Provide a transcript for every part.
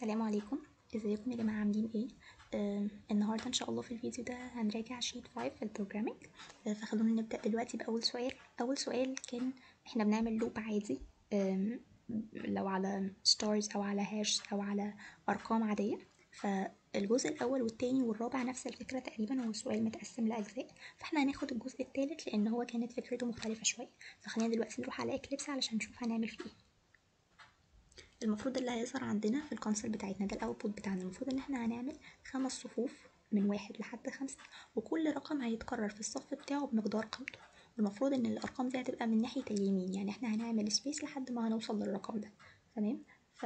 السلام عليكم ازيكم يا جماعه عاملين ايه آه النهارده ان شاء الله في الفيديو ده هنراجع شيت 5 في البروجرامينج آه فخلونا نبدا دلوقتي باول سؤال اول سؤال كان احنا بنعمل لوب عادي آم، لو على ستارز او على هاش او على ارقام عاديه فالجزء الاول والتاني والرابع نفس الفكره تقريبا هو السؤال متقسم لاجزاء فاحنا هناخد الجزء التالت لان هو كانت فكرته مختلفه شويه فخلينا دلوقتي نروح على اكليبس علشان نشوف هنعمل فيه ايه المفروض اللي هيظهر عندنا في الكونسول بتاعتنا ده الاوتبوت بتاعنا المفروض ان احنا هنعمل خمس صفوف من واحد لحد خمسة وكل رقم هيتكرر في الصف بتاعه بمقدار قيمته المفروض ان الارقام دي هتبقى من ناحية اليمين يعني احنا هنعمل سبيس لحد ما هنوصل للرقم ده تمام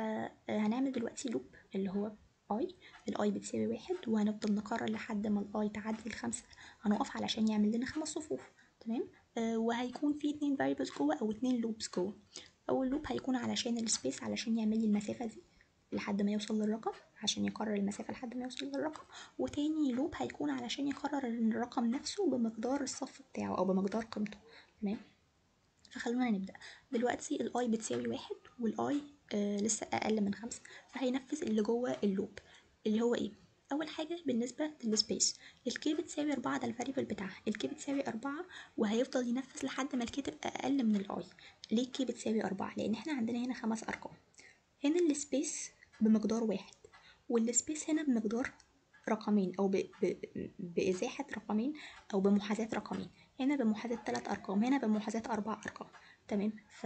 فهنعمل دلوقتي لوب اللي هو اي الاي بتساوي واحد وهنفضل نكرر لحد ما الاي تعدي الخمسة هنقف علشان يعمل لنا خمس صفوف تمام آه وهيكون في اتنين variables جوه او اتنين loops جوه اول لوب هيكون علشان السبيس علشان يعمل لي المسافه دي لحد ما يوصل للرقم عشان يكرر المسافه لحد ما يوصل للرقم وتاني لوب هيكون علشان يكرر الرقم نفسه بمقدار الصف بتاعه او بمقدار قيمته تمام فخلونا نبدا دلوقتي الاي بتساوي واحد والاي آه لسه اقل من خمسة فهينفذ اللي جوه اللوب اللي هو ايه اول حاجه بالنسبه للسبيس الكي بتساوي أربعة ده الفاريبل بتاعها الكي بتساوي أربعة وهيفضل ينفذ لحد ما الكي تبقى اقل من الاي ليه الكي بتساوي أربعة لان احنا عندنا هنا خمس ارقام هنا السبيس بمقدار واحد والسبيس هنا بمقدار رقمين او ب... ب... بازاحه رقمين او بمحاذاه رقمين هنا بمحاذاه ثلاث ارقام هنا بمحاذاه اربع ارقام تمام ف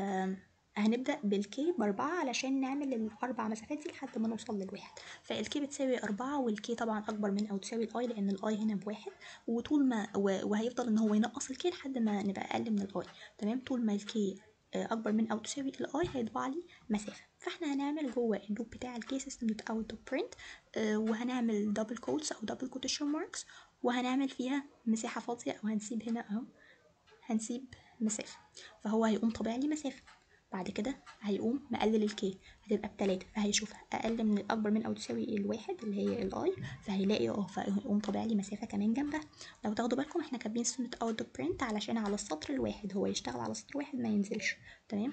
هنبدأ بالكي بأربعة علشان نعمل الأربع مسافات دي لحد ما نوصل للواحد فالكي بتساوي أربعة والكي طبعا أكبر من أو تساوي الأي لأن الأي هنا بواحد وطول ما و- وهيفضل إن هو ينقص الكي لحد ما نبقى أقل من الأي تمام طول ما الكي أكبر من أو تساوي الأي هيطبع لي مسافة فاحنا هنعمل جوه اللوب بتاع الكي سيستم دوت اوت دوت برنت وهنعمل دبل كوتس أو دبل كوتيشن ماركس وهنعمل فيها مساحة فاضية أو هنسيب هنا أهو هنسيب مسافة فهو هيقوم طابع لي مسافة بعد كده هيقوم مقلل الكي هتبقى بتلاتة فهيشوف اقل من الاكبر من او تساوي الواحد اللي هي الاي فهيلاقي اه فهيقوم طابع لي مسافه كمان جنبها لو تاخدوا بالكم احنا كاتبين سنه اوت برنت علشان على السطر الواحد هو يشتغل على سطر واحد ما ينزلش تمام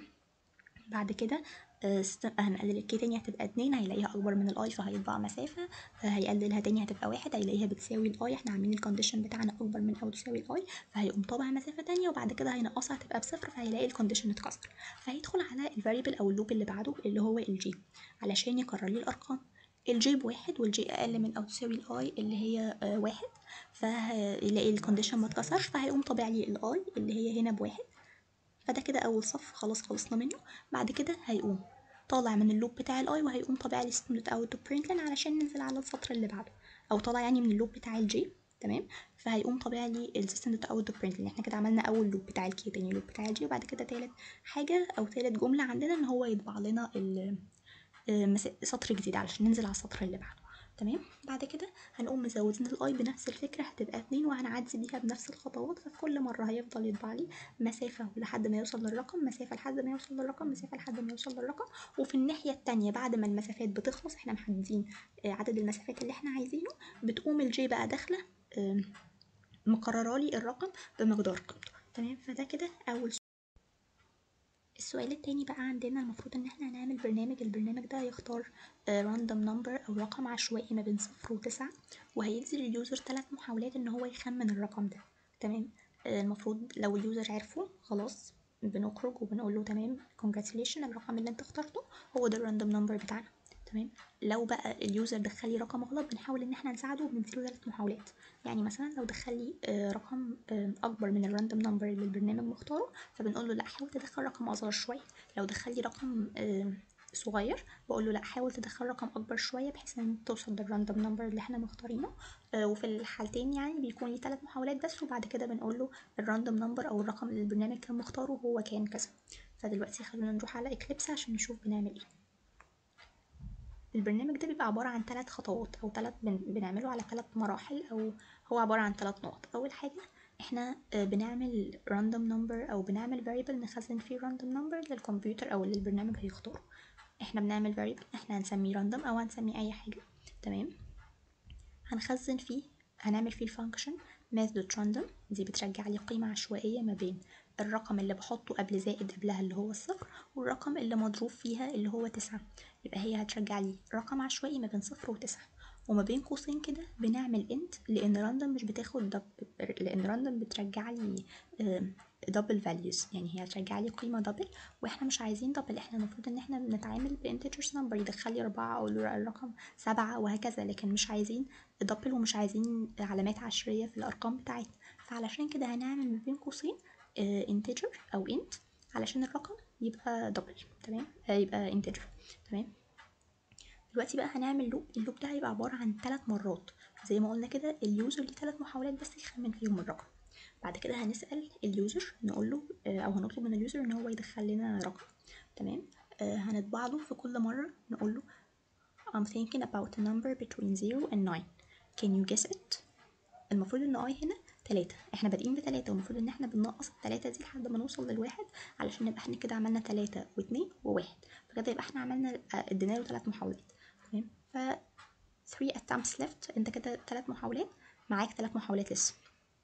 بعد كده آه، ست- هنقلل الكي تاني هتبقى اتنين هيلاقيها اكبر من الاي فهيطبع مسافه آه، هيقللها تاني هتبقى واحد هيلاقيها بتساوي الاي احنا عاملين الكونديشن بتاعنا اكبر من او تساوي الاي فهيقوم طابع مسافه تانية وبعد كده هينقصها هتبقى بصفر فهيلاقي الكونديشن اتكسر فهيدخل على الفاريبل او اللوب اللي بعده اللي هو الجي علشان يكرر لي الارقام الجي بواحد والجي اقل من او تساوي الاي اللي هي آه، واحد فهيلاقي الكونديشن ما اتكسرش فهيقوم طابع لي الاي اللي هي هنا بواحد فده كده اول صف خلاص خلصنا منه بعد كده هيقوم طالع من اللوب بتاع الاي وهيقوم طالع لي ستودنت اوت برنتلين علشان ننزل على السطر اللي بعده او طالع يعني من اللوب بتاع الجي تمام فهيقوم طالع لي السيستم دوت اوت برنتلين احنا كده عملنا اول لوب بتاع الكي تاني لوب بتاع الجي وبعد كده تالت حاجه او تالت جمله عندنا ان هو يطبع لنا ال آه، مس- سطر جديد علشان ننزل على السطر اللي بعده تمام بعد كده هنقوم مزودين الاي بنفس الفكره هتبقى اتنين وهنعدي بيها بنفس الخطوات ففي كل مره هيفضل يطبع لي مسافه لحد ما يوصل للرقم مسافه لحد ما يوصل للرقم مسافه لحد ما يوصل للرقم وفي الناحيه التانية بعد ما المسافات بتخلص احنا محددين آه، عدد المسافات اللي احنا عايزينه بتقوم الجي بقى داخله آم، مقرره لي الرقم بمقدار قيمته تمام فده كده اول السؤال التاني بقى عندنا المفروض ان احنا هنعمل برنامج البرنامج ده هيختار راندوم نمبر او رقم عشوائي ما بين صفر وتسعة وهيدي لليوزر ثلاث محاولات ان هو يخمن الرقم ده تمام آه، المفروض لو اليوزر عرفه خلاص بنخرج وبنقول له تمام congratulation الرقم اللي انت اخترته هو ده الراندوم نمبر بتاعنا تمام لو بقى اليوزر دخل لي رقم غلط بنحاول ان احنا نساعده وبنديله ثلاث محاولات يعني مثلا لو دخل لي آه، رقم آه، اكبر من الراندوم نمبر اللي البرنامج مختاره فبنقول له لا حاول تدخل رقم اصغر شويه لو دخل لي رقم آه، صغير بقول له لا حاول تدخل رقم اكبر شويه بحيث ان انت توصل للراندوم نمبر اللي احنا مختارينه آه، وفي الحالتين يعني بيكون لي ثلاث محاولات بس وبعد كده بنقول له الراندوم نمبر او الرقم اللي البرنامج كان مختاره هو كان كذا فدلوقتي خلونا نروح على اكليبس عشان نشوف بنعمل ايه البرنامج ده بيبقى عبارة عن ثلاث خطوات أو ثلاث بنعمله على ثلاث مراحل أو هو عبارة عن ثلاث نقط أول حاجة احنا آه، بنعمل random number أو بنعمل variable نخزن فيه random number للكمبيوتر أو اللي البرنامج هيختاره احنا بنعمل variable احنا هنسميه random أو هنسميه أي حاجة تمام هنخزن فيه هنعمل فيه الفانكشن math.random دي بترجع لي قيمة عشوائية ما بين الرقم اللي بحطه قبل زائد قبلها اللي هو الصفر والرقم اللي مضروب فيها اللي هو تسعة يبقى هي هترجع لي رقم عشوائي ما بين صفر وتسعة وما بين قوسين كده بنعمل انت لان راندوم مش بتاخد دب... لان راندوم بترجع لي دبل فاليوز يعني هي هترجع لي قيمه دبل واحنا مش عايزين دبل احنا المفروض ان احنا بنتعامل بانتجرز نمبر يدخل لي اربعة او الرقم سبعة وهكذا لكن مش عايزين دبل ومش عايزين علامات عشريه في الارقام بتاعتنا فعلشان كده هنعمل ما بين قوسين انتجر او انت علشان الرقم يبقى دبل تمام آه يبقى انتجر تمام دلوقتي بقى هنعمل لوب اللوب ده هيبقى عبارة عن ثلاث مرات زي ما قلنا كده اليوزر ليه ثلاث محاولات بس يخمن فيهم الرقم بعد كده هنسأل اليوزر نقول له أو هنطلب من اليوزر إن هو يدخل لنا رقم تمام آه هنطبع له في كل مرة نقول له I'm thinking about a number between 0 and 9 can you guess it المفروض ان اي هنا تلاتة احنا بادئين بتلاتة والمفروض ان احنا بننقص التلاتة دي لحد ما نوصل للواحد علشان نبقى احنا كده عملنا تلاتة واتنين وواحد فكده يبقى احنا عملنا ادينا له تلات محاولات تمام ف 3 attempts left انت كده تلات محاولات معاك تلات محاولات لسه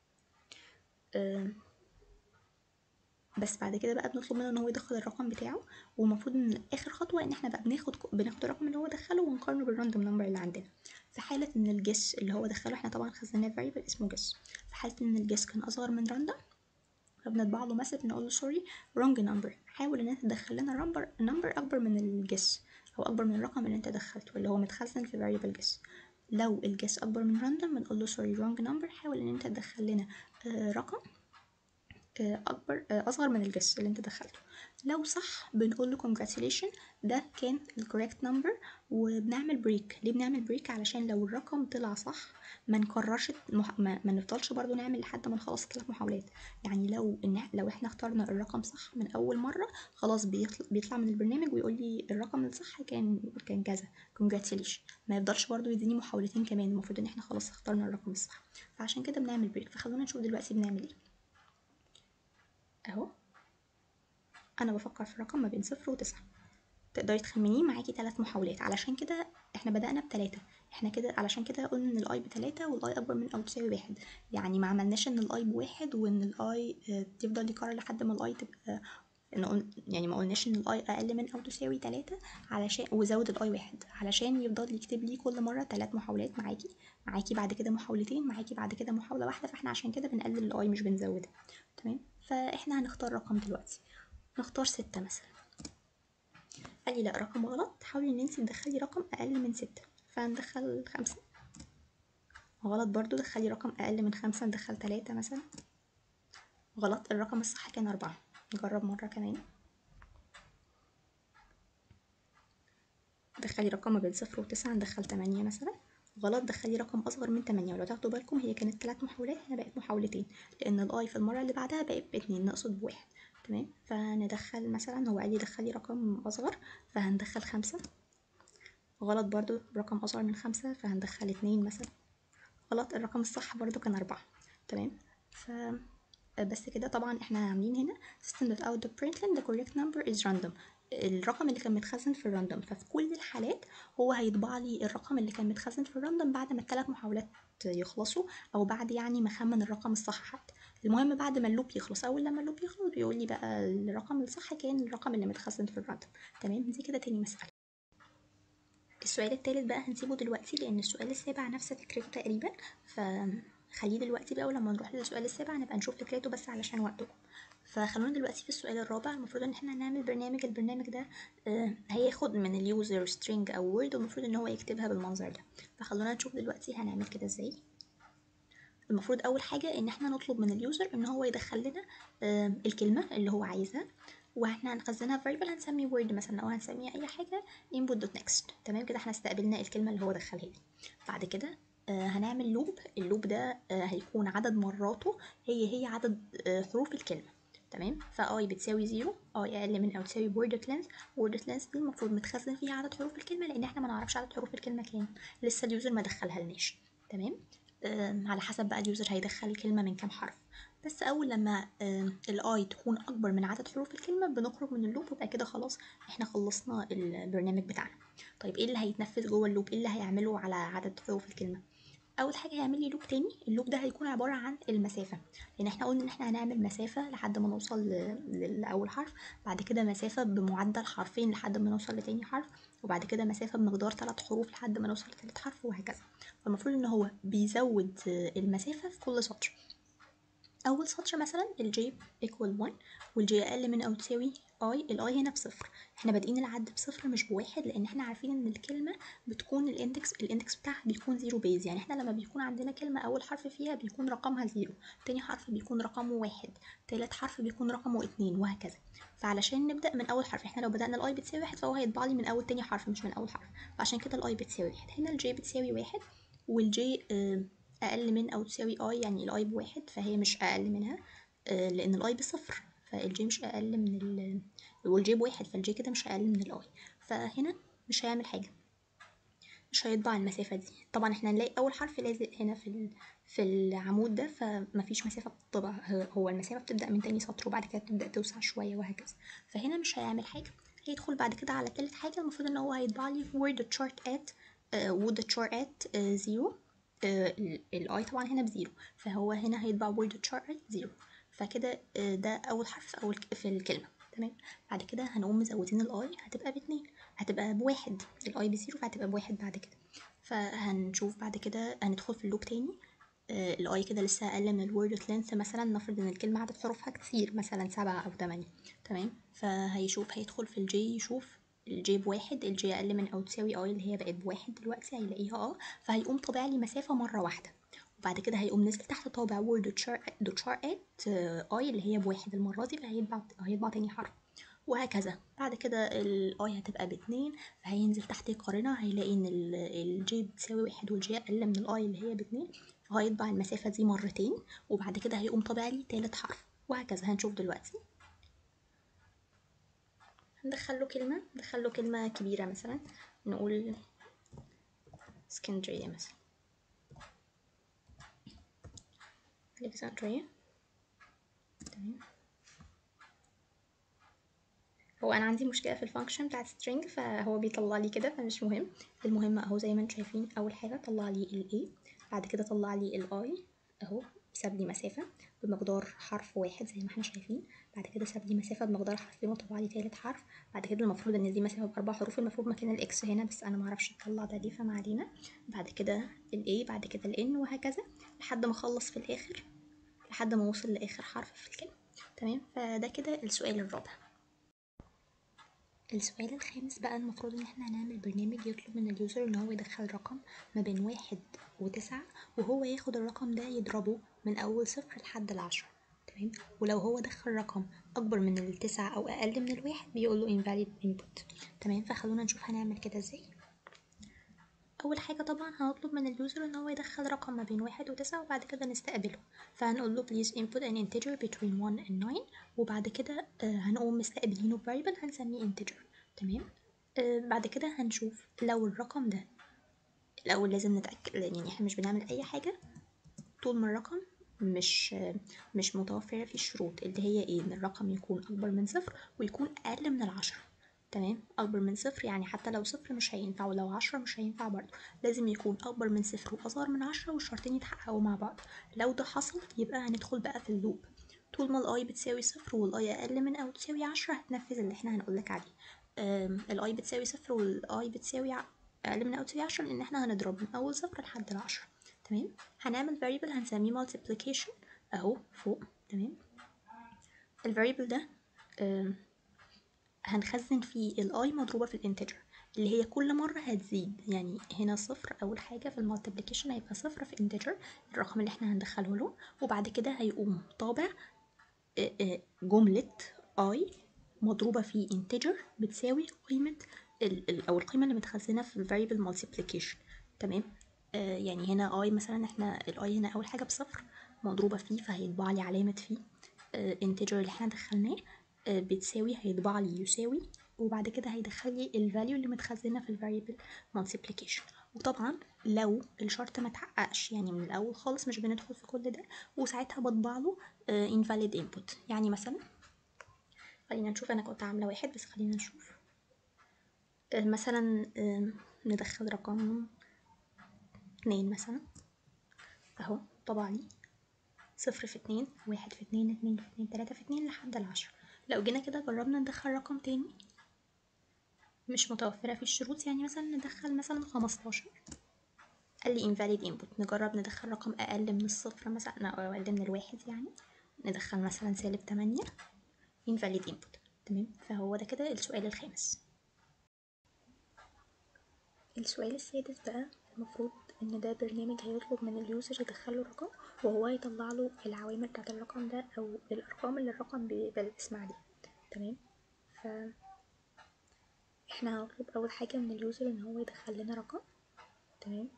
أه بس بعد كده بقى بنطلب منه ان هو يدخل الرقم بتاعه والمفروض ان اخر خطوه ان احنا بقى بناخد بناخد الرقم اللي هو دخله ونقارنه بالراندوم نمبر اللي عندنا في حاله ان الجس اللي هو دخله احنا طبعا خزناه فاريبل اسمه جس في حاله ان الجس كان اصغر من راندوم فبنطبع له مسج نقول له سوري رونج نمبر حاول ان انت تدخل لنا نمبر نمبر اكبر من الجس او اكبر من الرقم اللي انت دخلته اللي هو متخزن في variable guess لو الجس اكبر من random بنقول له سوري wrong number حاول ان انت تدخل لنا آه رقم آه اكبر آه اصغر من الجس اللي انت دخلته لو صح بنقول له congratulation ده كان ال correct number وبنعمل بريك ليه بنعمل بريك علشان لو الرقم طلع صح ما نكررش المح... ما, ما نفضلش برضو نعمل لحد ما نخلص الثلاث محاولات يعني لو إن لو احنا اخترنا الرقم صح من اول مره خلاص بيطلع, بيطلع من البرنامج ويقول لي الرقم الصح كان كان كذا congratulation ما يفضلش برضو يديني محاولتين كمان المفروض ان احنا خلاص اخترنا الرقم الصح فعشان كده بنعمل بريك فخلونا نشوف دلوقتي بنعمل ايه اهو انا بفكر في رقم ما بين صفر وتسعة تقدري تخمنيه معاكي ثلاث محاولات علشان كده احنا بدأنا بتلاتة احنا كده علشان كده قلنا ان الاي بتلاتة والاي اكبر من او تساوي واحد يعني ما عملناش ان الاي بواحد وان الاي تفضل يكرر لحد ما الاي تبقى يعني ما قلناش ان الاي اقل من او تساوي تلاتة علشان وزود الاي واحد علشان يفضل يكتب لي كل مره تلات محاولات معاكي معاكي بعد كده محاولتين معاكي بعد كده محاوله واحده فاحنا عشان كده بنقلل الاي مش بنزودها تمام فاحنا هنختار رقم دلوقتي نختار ستة مثلا قال لي لا رقم غلط حاولي ان انت تدخلي رقم اقل من ستة فندخل خمسة غلط برضو دخلي رقم اقل من خمسة ندخل تلاتة مثلا غلط الرقم الصح كان اربعة نجرب مرة كمان دخلي رقم ما بين صفر وتسعة ندخل تمانية مثلا غلط دخلي رقم اصغر من تمانية ولو تاخدوا بالكم هي كانت تلات محاولات هنا بقت محاولتين لان الاي في المرة اللي بعدها بقت باتنين نقصد بواحد تمام فندخل مثلا هو قال لي دخلي رقم اصغر فهندخل خمسة غلط برضو رقم اصغر من خمسة فهندخل اتنين مثلا غلط الرقم الصح برضو كان اربعة تمام ف بس كده طبعا احنا عاملين هنا system without the println the correct number is random الرقم اللي كان متخزن في الراندوم ففي كل الحالات هو هيطبع لي الرقم اللي كان متخزن في الراندوم بعد ما الثلاث محاولات يخلصوا او بعد يعني ما خمن الرقم الصح حتى المهم بعد ما اللوب يخلص اول لما اللوب يخلص بيقول لي بقى الرقم الصح كان الرقم اللي متخزن في الراندوم تمام دي كده تاني مسألة السؤال التالت بقى هنسيبه دلوقتي لان السؤال السابع نفس فكرته تقريبا فخليه دلوقتي بقى ولما نروح للسؤال السابع نبقى نشوف فكرته بس علشان وقتكم فخلونا دلوقتي في السؤال الرابع المفروض ان احنا نعمل برنامج البرنامج ده آه هياخد من اليوزر سترينج او وورد والمفروض ان هو يكتبها بالمنظر ده فخلونا نشوف دلوقتي هنعمل كده ازاي المفروض اول حاجه ان احنا نطلب من اليوزر ان هو يدخل لنا آه الكلمه اللي هو عايزها واحنا هنخزنها في variable هنسميه word مثلا او هنسميها اي حاجه input.next تمام كده احنا استقبلنا الكلمه اللي هو دخلها لي بعد كده آه هنعمل لوب اللوب ده آه هيكون عدد مراته هي هي عدد آه حروف الكلمه تمام فاي بتساوي زيرو اي اقل من او تساوي worded length worded length دي المفروض متخزن فيها عدد حروف الكلمه لان احنا ما نعرفش عدد حروف الكلمه كام لسه اليوزر ما دخلها لناش تمام آه على حسب بقى اليوزر هيدخل الكلمه من كام حرف بس اول لما آه الاي تكون اكبر من عدد حروف الكلمه بنخرج من اللوب ويبقى كده خلاص احنا خلصنا البرنامج بتاعنا طيب ايه اللي هيتنفذ جوه اللوب ايه اللي هيعمله على عدد حروف الكلمه اول حاجه هيعمل لي لوب تاني اللوب ده هيكون عباره عن المسافه لان احنا قلنا ان احنا هنعمل مسافه لحد ما نوصل ل- لاول حرف بعد كده مسافه بمعدل حرفين لحد ما نوصل لتاني حرف وبعد كده مسافه بمقدار ثلاث حروف لحد ما نوصل لتالت حرف وهكذا فالمفروض ان هو بيزود المسافه في كل سطر اول سطر مثلا الجي equal 1 والجي اقل من او تساوي اي الاي هنا بصفر احنا بادئين العد بصفر مش بواحد لان احنا عارفين ان الكلمه بتكون الاندكس الاندكس بتاعها بيكون زيرو بيز يعني احنا لما بيكون عندنا كلمه اول حرف فيها بيكون رقمها زيرو تاني حرف بيكون رقمه واحد تالت حرف بيكون رقمه اتنين وهكذا فعلشان نبدا من اول حرف احنا لو بدانا الاي بتساوي واحد فهو هيطبع لي من اول تاني حرف مش من اول حرف فعشان كده الاي بتساوي واحد هنا الجي بتساوي واحد والجي آه، اقل من او تساوي اي يعني الاي بواحد فهي مش اقل منها آه، لان الاي بصفر فالجي مش اقل من ال والجي بواحد فالجي كده مش اقل من الاي فهنا مش هيعمل حاجه مش هيطبع المسافه دي طبعا احنا هنلاقي اول حرف لازق هنا في ال... في العمود ده فمفيش مسافه بتطبع هو- هو المسافه بتبدا من تاني سطر وبعد كده بتبدا توسع شويه وهكذا فهنا مش هيعمل حاجه هيدخل بعد كده على تالت حاجه المفروض ان هو هيطبع لي where the chart at uh, would the chart at uh, zero الاي طبعا هنا بزيرو فهو هنا هيطبع word chart زيرو فكده آه، ده اول حرف في اول في الكلمه تمام بعد كده هنقوم مزودين الاي هتبقى باتنين هتبقى بواحد الاي بزيرو فهتبقى بواحد بعد كده فهنشوف بعد كده هندخل في اللوب تاني آه، الاي كده لسه اقل من الورد لينث مثلا نفرض ان الكلمه عدد حروفها كتير مثلا سبعة او تمانية تمام فهيشوف هيدخل في الجي يشوف الجي بواحد الجي اقل من او تساوي اي اللي هي بقت بواحد دلوقتي هيلاقيها اه فهيقوم طابع لي مسافه مره واحده وبعد كده هيقوم نازل تحت طابع وورد دوتشار ات اي اللي هي بواحد المره دي فهيطبع هيطبع تاني حرف وهكذا بعد كده الاي هتبقى باتنين فهينزل تحت يقارنها هيلاقي ان ال- الجي بتساوي واحد والجي اقل من الاي اللي هي باتنين فهيطبع المسافة دي مرتين وبعد كده هيقوم طابع لي تالت حرف وهكذا هنشوف دلوقتي هندخل له كلمة ندخل له كلمة كبيرة مثلا نقول اسكندرية مثلا الكسندرية تمام هو انا عندي مشكله في الفانكشن بتاعت string فهو بيطلع لي كده فمش مهم المهم اهو زي ما انتم شايفين اول حاجه طلع لي ال a بعد كده طلع لي ال i اهو ساب لي مسافه بمقدار حرف واحد زي ما احنا شايفين بعد كده ساب لي مسافه بمقدار حرفين وطبع لي تالت حرف بعد كده المفروض ان دي مسافه باربع حروف المفروض مكان الاكس هنا بس انا معرفش اطلع ده ليه فما علينا بعد كده ال a بعد كده ال n وهكذا لحد ما اخلص في الاخر لحد ما اوصل لاخر حرف في الكلمه تمام فده كده السؤال الرابع السؤال الخامس بقى المفروض ان احنا هنعمل برنامج يطلب من اليوزر ان هو يدخل رقم ما بين واحد وتسعة وهو ياخد الرقم ده يضربه من اول صفر لحد العشرة تمام ولو هو دخل رقم اكبر من التسعة او اقل من الواحد بيقول له invalid input تمام فخلونا نشوف هنعمل كده ازاي اول حاجه طبعا هنطلب من اليوزر ان هو يدخل رقم ما بين واحد وتسعة وبعد كده نستقبله فهنقول له please input an integer between 1 and 9 وبعد كده آه، هنقوم مستقبلينه variable هنسميه integer تمام آه، بعد كده هنشوف لو الرقم ده الاول لازم نتاكد يعني احنا مش بنعمل اي حاجه طول ما الرقم مش مش متوفرة فيه الشروط اللي هي ايه ان الرقم يكون اكبر من صفر ويكون اقل من العشرة تمام اكبر من صفر يعني حتى لو صفر مش هينفع ولو عشرة مش هينفع برضه لازم يكون اكبر من صفر واصغر من عشرة والشرطين يتحققوا مع بعض لو ده حصل يبقى هندخل بقى في اللوب طول ما الاي بتساوي صفر والاي اقل من او تساوي عشرة هتنفذ اللي احنا هنقولك عليه الاي بتساوي صفر والاي بتساوي ع- اقل من او تساوي عشرة لان احنا هنضرب من اول صفر لحد العشرة تمام هنعمل variable هنسميه multiplication اهو فوق تمام الفاريبل ده آم، هنخزن فيه الاي مضروبة في الانتجر اللي هي كل مرة هتزيد يعني هنا صفر أول حاجة في المالتيبليكيشن هيبقى صفر في انتجر الرقم اللي احنا هندخله له وبعد كده هيقوم طابع آه، آه، جملة i مضروبة في integer بتساوي قيمة ال ال أو القيمة اللي متخزنة في ال variable multiplication تمام آه يعني هنا i مثلا احنا ال i هنا أول حاجة بصفر مضروبة فيه فهيطبع لي علامة فيه آه integer اللي احنا دخلناه آه بتساوي هيطبع لي يساوي وبعد كده هيدخل لي ال value اللي متخزنة في ال variable multiplication وطبعا لو الشرط ما اتحققش يعني من الأول خالص مش بندخل في كل ده وساعتها بطبع له آه invalid input يعني مثلا خلينا نشوف انا كنت عامله واحد بس خلينا نشوف آه، مثلا آم، ندخل رقم اتنين مثلا اهو طبع لي صفر في اتنين واحد في اتنين اتنين في اتنين تلاتة في اتنين لحد العشرة لو جينا كده جربنا ندخل رقم تاني مش متوفرة في الشروط يعني مثلا ندخل مثلا خمستاشر قال لي invalid input نجرب ندخل رقم أقل من الصفر مثلا أو أقل من الواحد يعني ندخل مثلا سالب تمانية invalid input تمام فهو ده كده السؤال الخامس السؤال السادس بقى المفروض ان ده برنامج هيطلب من اليوزر يدخله رقم وهو هيطلع له العوامل بتاعت الرقم ده او الارقام اللي الرقم بيقبل الاسم عليها تمام ف احنا هنطلب اول حاجه من اليوزر ان هو يدخل لنا رقم تمام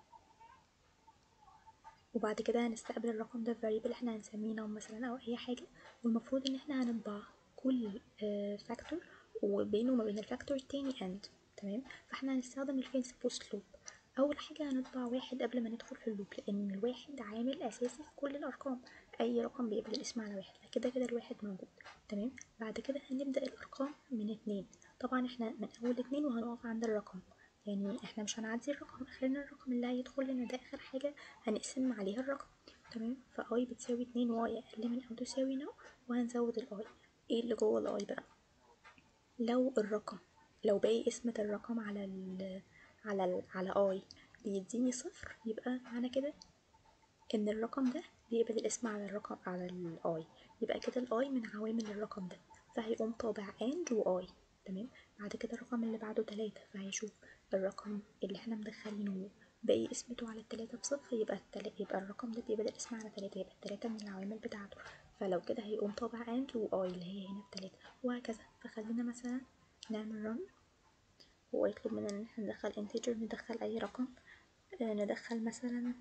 وبعد كده هنستقبل الرقم ده variable احنا هنسميه نوم مثلا او اي حاجه والمفروض ان احنا هنطبع كل فاكتور وبينه وما بين الفاكتور التاني and تمام فاحنا هنستخدم الفينس بوست لوب اول حاجه هنطبع واحد قبل ما ندخل في اللوب لان الواحد عامل اساسي في كل الارقام اي رقم بيقبل الاسم على واحد فكده كده الواحد موجود تمام بعد كده هنبدا الارقام من اتنين طبعا احنا من اول اتنين وهنقف عند الرقم يعني احنا مش هنعدي الرقم اخرنا الرقم اللي هيدخل لنا ده اخر حاجه هنقسم عليها الرقم تمام فاي بتساوي اتنين واي اقل من او تساوي نو وهنزود الاي ايه اللي جوه الاي بقى لو الرقم لو باقي قسمة الرقم على ال على ال على اي بيديني صفر يبقى معنى كده ان الرقم ده بيقبل الاسم على الرقم على الاي يبقى كده الاي من عوامل الرقم ده فهيقوم طابع and واي تمام بعد كده الرقم اللي بعده تلاتة فهيشوف الرقم اللي احنا مدخلينه باقي اسمته على التلاتة بصفر يبقى التلاتة يبقى الرقم ده بيبقى الاسم على تلاتة يبقى التلاتة من العوامل بتاعته فلو كده هيقوم طابع and واي اللي هي هنا بتلاتة وهكذا فخلينا مثلا نعمل run هو يطلب مننا ان احنا ندخل integer ندخل اي رقم آه ندخل مثلا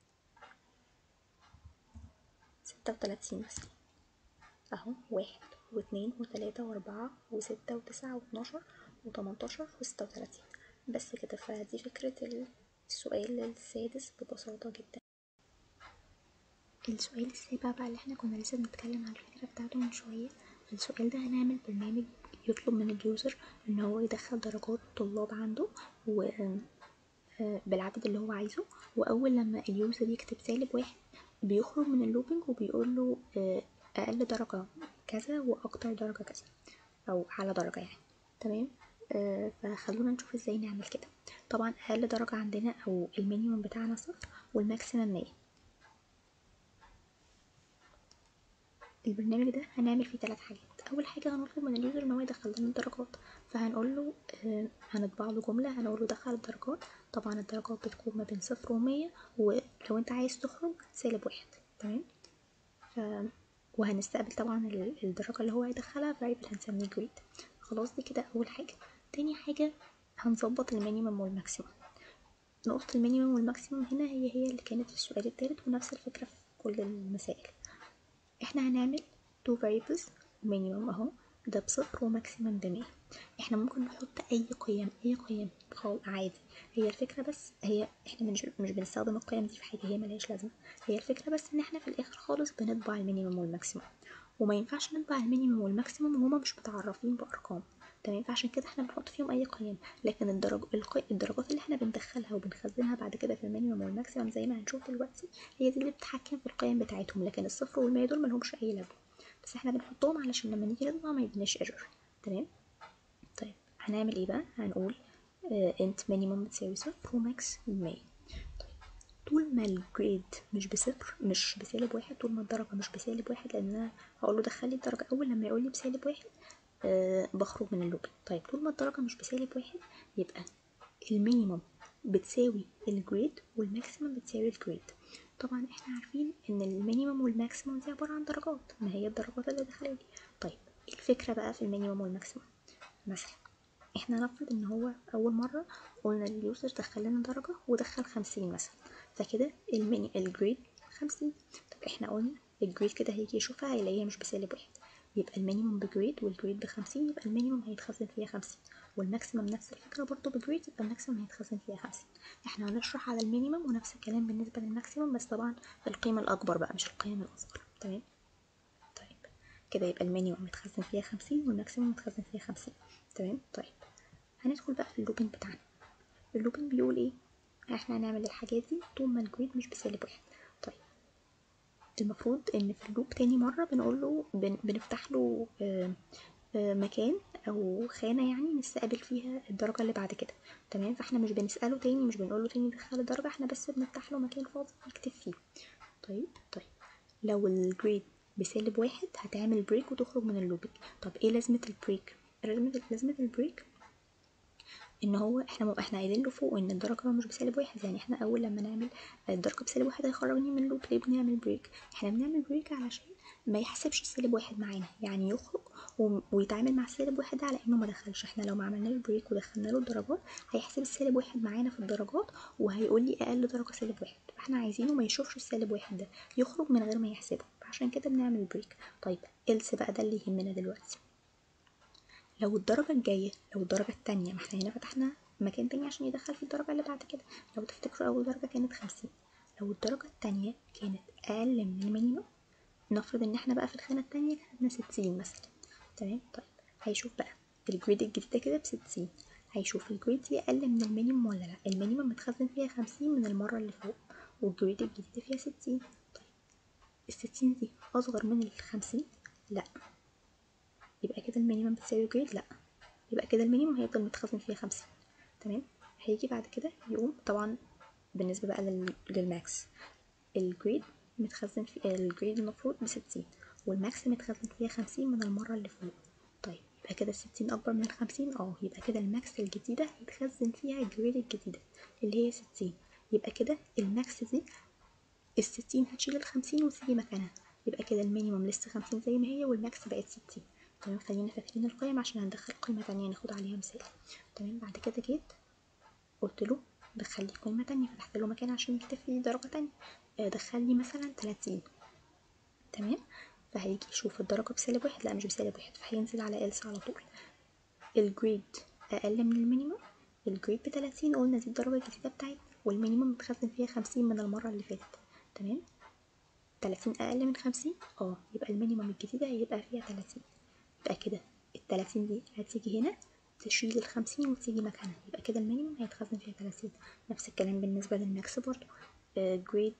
ستة وتلاتين مثلا اهو واحد واتنين وتلاتة واربعة وستة وتسعة واتناشر وتمنتاشر وستة وتلاتين بس كده فدي فكرة السؤال السادس ببساطة جدا السؤال السابع بقى اللي احنا كنا لسه بنتكلم عن الفكرة بتاعته من شوية السؤال ده هنعمل برنامج يطلب من اليوزر ان هو يدخل درجات طلاب عنده و بالعدد اللي هو عايزه واول لما اليوزر يكتب سالب واحد بيخرج من اللوبينج وبيقول له اقل درجة كذا واكتر درجة كذا او اعلى درجة يعني تمام آه فخلونا نشوف ازاي نعمل كده طبعا اقل درجة عندنا او المينيمم بتاعنا صفر والماكسيمم مية البرنامج ده هنعمل فيه ثلاث حاجات اول حاجه هنطلب من اليوزر ان هو يدخل لنا الدرجات فهنقول له آه هنطبع له جمله هنقول له دخل الدرجات طبعا الدرجات بتكون ما بين صفر ومية ولو انت عايز تخرج سالب واحد تمام ف وهنستقبل طبعا الدرجه اللي هو هيدخلها variable هنسميه grade خلاص دي كده اول حاجه تاني حاجه هنظبط المينيمم والماكسيمم نقطه المينيمم والماكسيمم هنا هي هي اللي كانت في السؤال التالت ونفس الفكره في كل المسائل احنا هنعمل two variables minimum اهو ده بصفر وماكسيمم بمية احنا ممكن نحط اي قيم اي قيم خالص عادي هي الفكرة بس هي احنا مش, مش بنستخدم القيم دي في حاجة هي ملهاش لازمة هي الفكرة بس ان احنا في الاخر خالص بنطبع المينيمم والماكسيمم وما ينفعش نطبع المينيمم والماكسيمم وهما مش متعرفين بارقام تمام فعشان كده احنا بنحط فيهم اي قيم لكن الدرج... القي... الدرجات اللي احنا بندخلها وبنخزنها بعد كده في المينيمم والماكسيمم زي ما هنشوف دلوقتي هي دي اللي بتتحكم في القيم بتاعتهم لكن الصفر والمية دول ملهمش اي لازمه بس احنا بنحطهم علشان لما نيجي نطبع ما يبناش ايرور تمام طيب هنعمل ايه بقى هنقول انت مينيمم بتساوي صفر وماكس مية طيب طول ما الجريد مش بصفر مش بسالب واحد طول ما الدرجة مش بسالب واحد لأن أنا هقول له دخلي الدرجة أول لما يقول لي بسالب واحد أه بخرج من اللوب طيب طول ما الدرجة مش بسالب واحد يبقى المينيمم بتساوي الجريد والماكسيمم بتساوي الجريد طبعا احنا عارفين ان المينيمم والماكسيمم دي عبارة عن درجات ما هي الدرجات اللي دخلالي طيب ايه الفكرة بقى في المينيمم والماكسيمم مثلا احنا نفرض ان هو اول مرة قلنا اليوزر دخل لنا درجة ودخل خمسين مثلا فكده الميني الجريد خمسين طب احنا قلنا الجريد كده هيجي يشوفها هيلاقيها مش بسالب واحد يبقى المينيمم بجريد والجريد بخمسين يبقى المينيمم هيتخزن فيها خمسين والماكسيمم نفس الفكرة برضه بجريد يبقى الماكسيمم هيتخزن فيها خمسين احنا هنشرح على المينيمم ونفس الكلام بالنسبة للماكسيمم بس طبعا القيمة الأكبر بقى مش القيم الأصغر تمام طيب كده يبقى المينيمم متخزن فيها خمسين والماكسيمم متخزن فيها خمسين تمام طيب هندخل بقى في اللوبين بتاعنا اللوبين بيقول ايه احنا هنعمل الحاجات دي طول ما الجريد مش بسالب واحد المفروض ان في اللوب تاني مرة بنقول له بن بنفتح له آه، آه، مكان او خانة يعني نستقبل فيها الدرجة اللي بعد كده تمام فاحنا مش بنسأله تاني مش بنقول له تاني دخل الدرجة احنا بس بنفتح له مكان فاضي يكتب فيه طيب طيب لو الجريد بسالب واحد هتعمل بريك وتخرج من اللوبينج طب ايه لازمة البريك لازمة لازمة البريك ان هو احنا م... احنا قايلين له فوق ان الدرجه مش بسالب واحد يعني احنا اول لما نعمل الدرجه بسالب واحد هيخرجني من اللوب ليه بنعمل بريك احنا بنعمل بريك علشان ما يحسبش السالب واحد معانا يعني يخرج و... ويتعامل مع السالب واحد ده على انه ما دخلش احنا لو ما عملناش بريك ودخلنا له الدرجات هيحسب السالب واحد معانا في الدرجات وهيقول لي اقل درجه سالب واحد فاحنا عايزينه ما يشوفش السالب واحد ده يخرج من غير ما يحسبه عشان كده بنعمل بريك طيب إلس بقى ده اللي يهمنا دلوقتي لو الدرجة الجاية لو الدرجة التانية ما احنا هنا فتحنا مكان تاني عشان يدخل في الدرجة اللي بعد كده لو تفتكروا أول درجة كانت خمسين لو الدرجة التانية كانت أقل من المينيموم نفرض إن احنا بقى في الخانة التانية خدنا ستين مثلا تمام طيب هيشوف بقى الجريد الجديدة كده بستين هيشوف الجريد دي أقل من المينيموم ولا لأ المينيموم متخزن فيها خمسين من المرة اللي فوق والجريد الجديدة فيها ستين طيب الستين دي أصغر من الخمسين لأ يبقى كده المينيمم بتساوي جريد لأ يبقى كده المينيمم هيفضل متخزن فيها خمسين تمام هيجي بعد كده يقوم طبعا بالنسبة بقى لل- للماكس الجريد متخزن في الجريد المفروض بستين والماكس متخزن فيها خمسين من المرة اللي فوق طيب يبقى كده الستين أكبر من الخمسين اه يبقى كده الماكس الجديدة هيتخزن فيها الجريد الجديدة اللي هي ستين يبقى كده الماكس دي الستين هتشيل الخمسين وتيجي مكانها يبقى كده المينيموم لسه خمسين زي ما هي والماكس بقت ستين تمام خلينا فاكرين القيم عشان هندخل قيمة تانية ناخد عليها مثال تمام بعد كده جيت قلت له دخل لي قيمة تانية فتحت له مكان عشان يكتب لي درجة تانية آه، دخل لي مثلا تلاتين تمام فهيجي يشوف الدرجة بسالب واحد لا مش بسالب واحد فهينزل على إلس على طول الجريد أقل من المينيموم الجريد بتلاتين قلنا دي الدرجة الجديدة بتاعتنا والمينيموم متخزن فيها خمسين من المرة اللي فاتت تمام تلاتين أقل من خمسين اه يبقى المينيموم الجديدة هيبقى فيها تلاتين يبقى كده التلاتين دي هتيجي هنا تشيل الخمسين وتيجي مكانها يبقى كده المينيموم هيتخزن فيها تلاتين نفس الكلام بالنسبة للماكس برضو جريد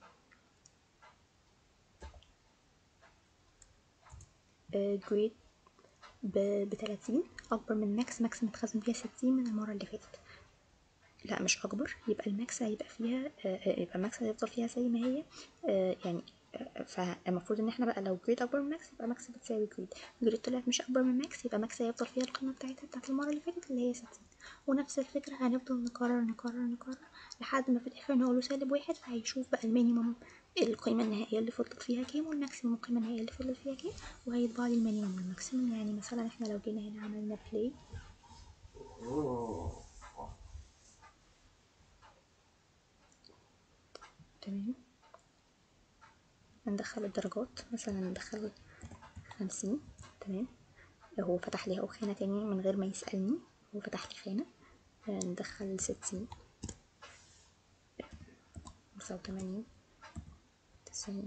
جريد بتلاتين أكبر من ماكس ماكس متخزن فيها ستين من المرة اللي فاتت لا مش أكبر يبقى الماكس هيبقى فيها آه، آه، يبقى الماكس هيفضل فيها زي ما هي آه، يعني آه، فالمفروض ان احنا بقى لو جريد اكبر من ماكس يبقى ماكس بتساوي جريد جريد طلعت مش اكبر من ماكس يبقى ماكس هيفضل فيها القيمه بتاعتها بتاعت المره اللي فاتت اللي هي ستين ونفس الفكره هنفضل نكرر نكرر نكرر لحد ما في الاخر نقوله سالب واحد فهيشوف بقى المينيمم القيمه النهائيه اللي فضلت فيها كام والماكسيموم القيمه النهائيه اللي فضلت فيها كام وهيطبع لي المينيمم والماكسيموم يعني مثلا احنا لو جينا هنا عملنا بلاي تمام هندخل الدرجات مثلا ندخل خمسين تمام هو فتح لي اهو خانة تاني من غير ما يسألني هو فتح لي خانة آه، ندخل ستين خمسة وتمانين تسعين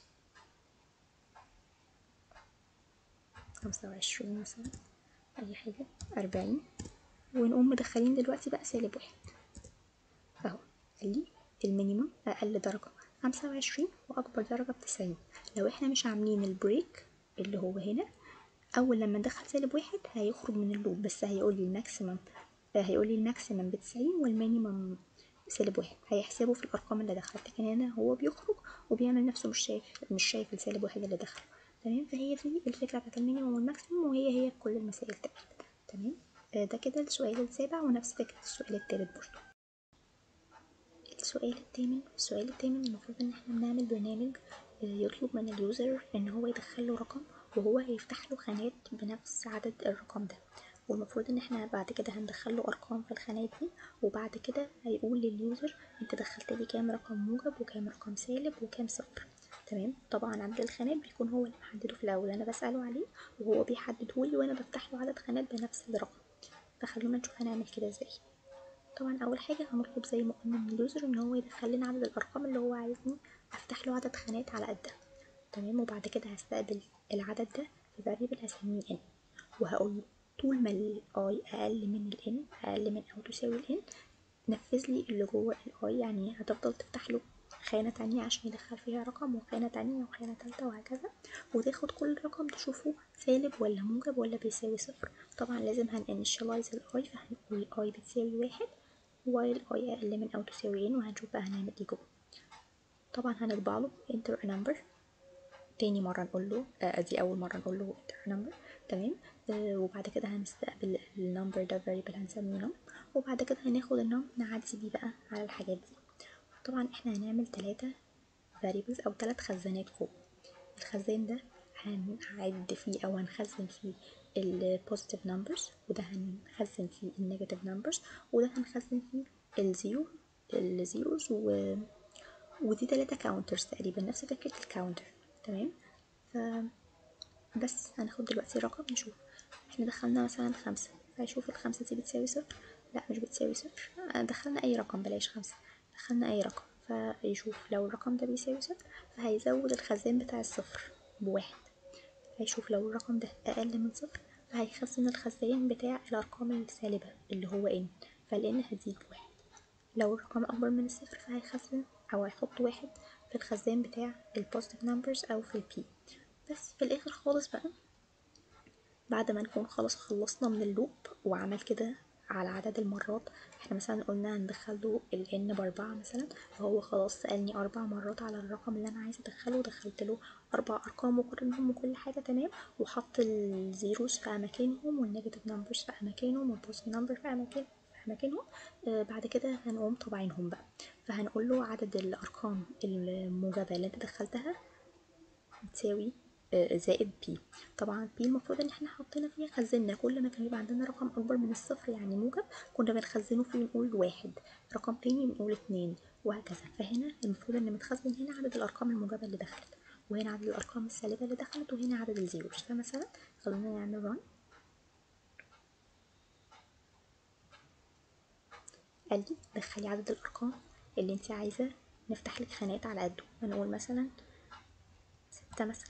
خمسة وعشرين مثلا أي حاجة أربعين ونقوم مدخلين دلوقتي بقى سالب واحد اهو قال لي المينيمم اقل درجه خمسة وعشرين واكبر درجه بتسعين لو احنا مش عاملين البريك اللي هو هنا اول لما ندخل سالب واحد هيخرج من اللوب بس هيقول لي الماكسيمم هيقول لي الماكسيمم بتسعين والمينيمم سالب واحد هيحسبه في الارقام اللي دخلت لكن هنا هو بيخرج وبيعمل نفسه مش شايف مش شايف السالب واحد اللي دخله تمام فهي دي الفكره بتاعت المينيمم والماكسيمم وهي هي في كل المسائل تقريبا تمام آه، ده كده السؤال السابع ونفس فكره السؤال التالت برضه السؤال الثامن السؤال الثامن المفروض ان احنا بنعمل برنامج آه، يطلب من اليوزر ان هو يدخل له رقم وهو هيفتح له خانات بنفس عدد الرقم ده والمفروض ان احنا بعد كده هندخل له ارقام في الخانات دي وبعد كده هيقول لليوزر انت دخلت لي كام رقم موجب وكام رقم سالب وكام صفر تمام طبعا عدد الخانات بيكون هو اللي محدده في الاول انا بساله عليه وهو بيحدده لي وانا بفتح له عدد خانات بنفس الرقم فخلونا نشوف هنعمل كده ازاي طبعا اول حاجه هنطلب زي ما قلنا من اليوزر ان هو يدخل لنا عدد الارقام اللي هو عايزني افتح له عدد خانات على قدها تمام وبعد كده هستقبل العدد ده في فاريبل هسميه n وهقول له طول ما ال i اقل من ال n اقل من او تساوي ال n نفذ لي اللي جوه ال i يعني هتفضل تفتح له خانة تانية عشان يدخل فيها رقم وخانة تانية وخانة تالتة وهكذا وتاخد كل رقم تشوفه سالب ولا موجب ولا بيساوي صفر طبعا لازم هنinitialize الاي فهنقول اي بتساوي واحد while اي اقل من او تساوي ان وهنشوف بقى هنعمل ايه جوه طبعا هنطبع له enter a number تاني مرة نقول له آه دي أول مرة نقول له enter a number تمام آه وبعد كده هنستقبل النمبر ده variable هنسميه num وبعد كده هناخد النم نعدي بيه بقى على الحاجات دي طبعا احنا هنعمل تلاتة variables أو تلات خزانات فوق الخزان ده هنعد فيه أو هنخزن فيه ال positive numbers وده هنخزن فيه ال negative numbers وده هنخزن فيه الزيرو الزيروز و... ودي تلاتة كاونترز تقريبا نفس فكرة الكاونتر تمام ف بس هناخد دلوقتي رقم نشوف احنا دخلنا مثلا خمسة فيشوف الخمسة دي بتساوي صفر لا مش بتساوي صفر دخلنا أي رقم بلاش خمسة دخلنا أي رقم فيشوف لو الرقم ده بيساوي صفر فهيزود الخزان بتاع الصفر بواحد هيشوف لو الرقم ده أقل من صفر فهيخزن الخزان بتاع الأرقام السالبة اللي هو n فالn هتزيد بواحد لو الرقم أكبر من الصفر فهيخزن أو هيحط واحد في الخزان بتاع البوزيتيف نمبرز أو في البي بس في الآخر خالص بقى بعد ما نكون خلاص خلصنا من اللوب وعمل كده على عدد المرات احنا مثلا قلنا هندخله ال n بأربعة مثلا فهو خلاص سألني أربع مرات على الرقم اللي أنا عايزة أدخله ودخلت له أربع أرقام وقارنهم وكل حاجة تمام وحط الزيروز في أماكنهم والنيجاتيف نمبرز في أماكنهم والبوزيتيف نمبر في أماكن في أماكنهم آه بعد كده هنقوم طابعينهم بقى فهنقول له عدد الأرقام الموجبة اللي أنت دخلتها بتساوي زائد بي طبعا بي المفروض ان احنا حطينا فيها خزنا كل ما كان يبقى عندنا رقم اكبر من الصفر يعني موجب كنا بنخزنه فيه نقول واحد رقم تاني بنقول اتنين وهكذا فهنا المفروض ان متخزن هنا عدد الارقام الموجبة اللي دخلت وهنا عدد الارقام السالبة اللي دخلت وهنا عدد الزيروز فمثلا خلونا نعمل ران قال لي دخلي عدد الارقام اللي انت عايزة نفتح لك خانات على قده هنقول مثلا ستة مثلا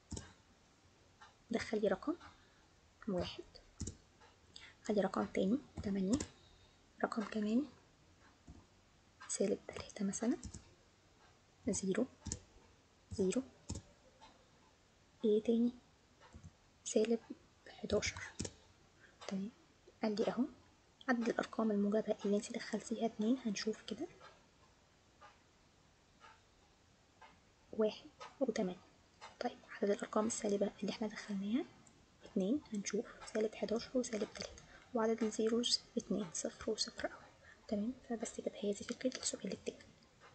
دخلي رقم واحد خلي رقم تاني تمانية رقم كمان سالب تلاتة مثلا زيرو زيرو ايه تاني سالب حداشر تمام قال لي اهو عدد الارقام الموجبة اللي انت دخلتيها اتنين هنشوف كده واحد وتمانية طيب عدد الأرقام السالبة اللي احنا دخلناها اتنين هنشوف سالب حداشر وسالب تلاتة وعدد الزيروز اتنين صفر وصفر أول تمام فبس كده هي دي فكرة السؤال التاني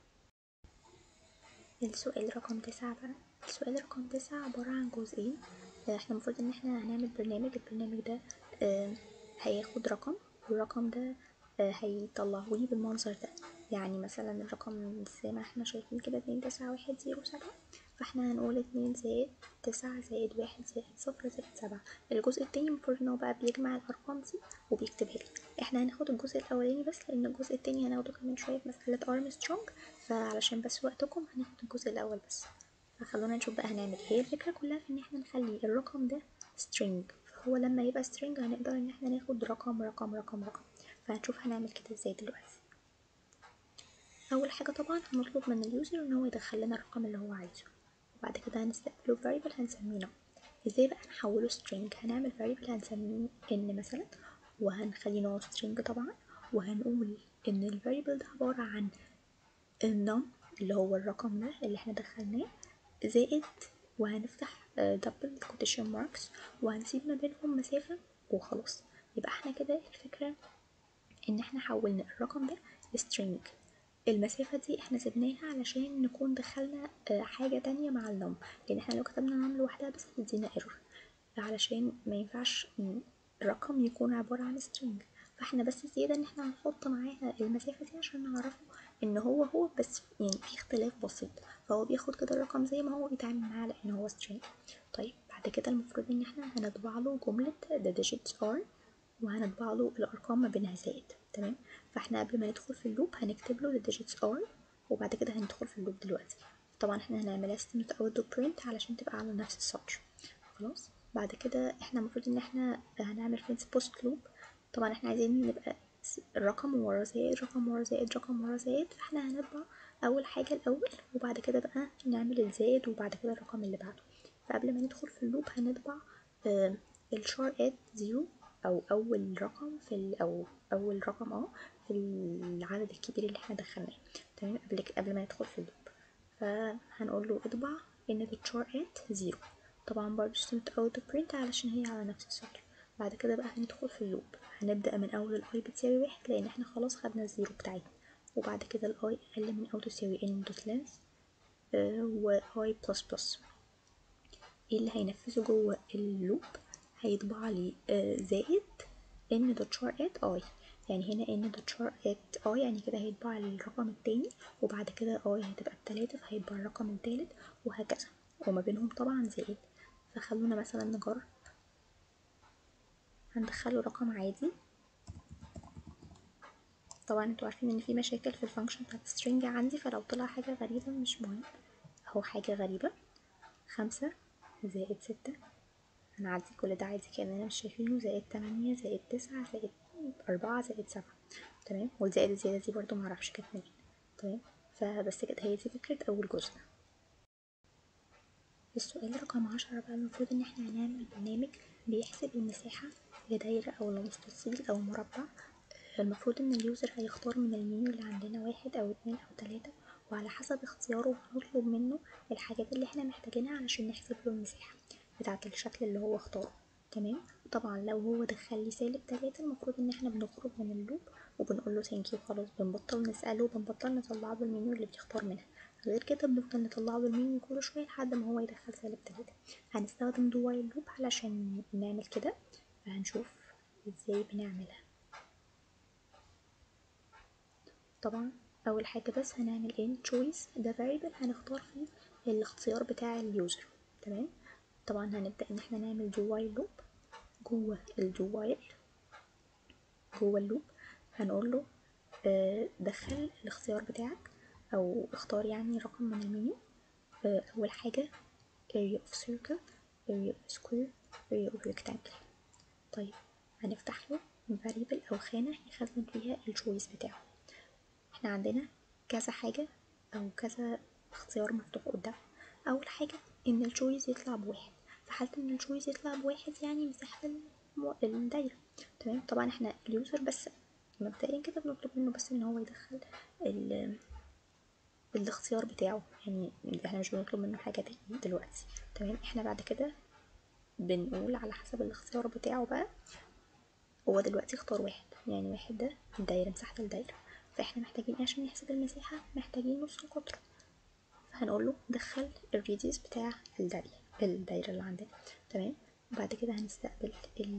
السؤال رقم تسعة بقى السؤال رقم تسعة عبارة عن جزئين احنا المفروض ان احنا هنعمل برنامج البرنامج ده اه هياخد رقم والرقم ده اه هيطلعهولي بالمنظر ده يعني مثلا الرقم زي ما احنا شايفين كده اتنين تسعة واحد زيرو سبعة فاحنا هنقول اتنين زائد تسعة زائد واحد زائد صفر زائد سبعة الجزء التاني المفروض ان هو بقى بيجمع الارقام دي وبيكتبها لي احنا هناخد الجزء الاولاني بس لان الجزء التاني هناخده كمان شويه في مساله ارمسترونج فعلشان بس وقتكم هناخد الجزء الاول بس فخلونا نشوف بقى هنعمل ايه هي الفكره كلها في ان احنا نخلي الرقم ده string فهو لما يبقى string هنقدر ان احنا ناخد رقم رقم رقم رقم فهنشوف هنعمل كده ازاي دلوقتي اول حاجه طبعا هنطلب من اليوزر ان هو يدخل لنا الرقم اللي هو عايزه وبعد كده هنستقبله variable هنسميه num ازاي بقى نحوله string هنعمل variable هنسميه n مثلا وهنخلي نوعه string طبعا وهنقول ان ال variable ده عبارة عن النم اللي هو الرقم ده اللي احنا دخلناه زائد وهنفتح double quotation marks وهنسيب ما بينهم مسافة وخلاص يبقى احنا كده الفكرة ان احنا حولنا الرقم ده لstring المسافة دي احنا سيبناها علشان نكون دخلنا حاجة تانية مع النم لان احنا لو كتبنا نم لوحدها بس هتدينا ايرور علشان ما ينفعش رقم يكون عبارة عن string فاحنا بس زيادة ان احنا هنحط معاها المسافة دي عشان نعرفه ان هو هو بس يعني في اختلاف بسيط فهو بياخد كده الرقم زي ما هو بيتعامل معاه لان هو string طيب بعد كده المفروض ان احنا هنطبع له جملة the digits are وهنطبع له الارقام ما بينها زائد تمام فاحنا قبل ما ندخل في اللوب هنكتب له the digits are وبعد كده هندخل في اللوب دلوقتي طبعا احنا هنعملها student out print علشان تبقى على نفس السطر خلاص بعد كده احنا المفروض ان احنا هنعمل فينس بوست لوب طبعا احنا عايزين نبقى رقم ورا زائد رقم ورا زائد رقم ورا زائد فاحنا هنطبع اول حاجة الاول وبعد كده بقى نعمل الزائد وبعد كده الرقم اللي بعده فقبل ما ندخل في اللوب هنطبع آه الشار ات زيرو او اول رقم في ال او اول رقم اه في العدد الكبير اللي احنا دخلناه تمام قبل قبل ما ندخل في اللوب فهنقول له اطبع ان الشار ات زيرو طبعا برضه ستيمت اوت برنت علشان هي على نفس السطر بعد كده بقى هندخل في اللوب هنبدأ من أول الاي بتساوي واحد لأن احنا خلاص خدنا الزيرو بتاعتنا وبعد كده الاي أقل من أو تساوي ان دوت لينث و اي بلس بلس ايه اللي هينفذه جوه اللوب هيطبع لي آه زائد ان دوت شار ات اي يعني هنا ان دوت شار ات اي يعني كده هيطبع الرقم التاني وبعد كده اي هتبقى بتلاتة فهيطبع الرقم التالت وهكذا وما بينهم طبعا زائد فخلونا مثلا نجرب هندخله رقم عادي طبعا انتوا عارفين ان في مشاكل في الفانكشن بتاعت السترينج عندي فلو طلع حاجة غريبة مش مهم اهو حاجة غريبة خمسة زائد ستة هنعدي كل ده عادي كأننا مش شايفينه زائد تمانية زائد تسعة زائد أربعة زائد سبعة تمام والزائد الزيادة دي برضو معرفش كانت منين تمام فبس كده هي دي فكرة أول جزء السؤال رقم عشرة بقى المفروض ان احنا هنعمل برنامج بيحسب المساحة لدايرة او لمستطيل او مربع المفروض ان اليوزر هيختار من المنيو اللي عندنا واحد او اتنين او تلاتة وعلى حسب اختياره هنطلب منه الحاجات اللي احنا محتاجينها علشان نحسب له المساحة بتاعة الشكل اللي هو اختاره تمام طبعا لو هو دخل لي سالب تلاتة المفروض ان احنا بنخرج من اللوب وبنقول له ثانك يو خلاص بنبطل نسأله وبنبطل نطلعه بالمنيو اللي بيختار منها غير كده بنفضل نطلعه بالمنيو كل شوية لحد ما هو يدخل سالب تلاتة هنستخدم دو وايل لوب علشان نعمل كده فهنشوف ازاي بنعملها طبعا اول حاجة بس هنعمل in choice ده variable هنختار فيه الاختيار بتاع اليوزر تمام طبعا هنبدأ ان احنا نعمل do while loop جوه ال do while جوه اللوب هنقول له آه دخل الاختيار بتاعك او اختار يعني رقم من المنيو آه اول حاجة area of circle area of square area of rectangle طيب هنفتح له variable او خانة يخزن فيها الشويس بتاعه احنا عندنا كذا حاجة او كذا اختيار مفتوح قدام اول حاجة ان الشويس يطلع بواحد في حالة ان الشويس يطلع بواحد يعني مساحة الدايرة تمام طبعا احنا اليوزر بس مبدئيا كده بنطلب منه بس ان هو يدخل ال الاختيار بتاعه يعني احنا مش بنطلب منه حاجة تاني دلوقتي تمام احنا بعد كده بنقول على حسب الاختيار بتاعه بقى هو دلوقتي اختار واحد يعني واحد ده الدايرة مساحة الدايرة فاحنا محتاجين ايه عشان نحسب المساحة محتاجين نص القطر فهنقول له دخل الريديوس بتاع الدايرة الدايرة اللي عندنا تمام وبعد كده هنستقبل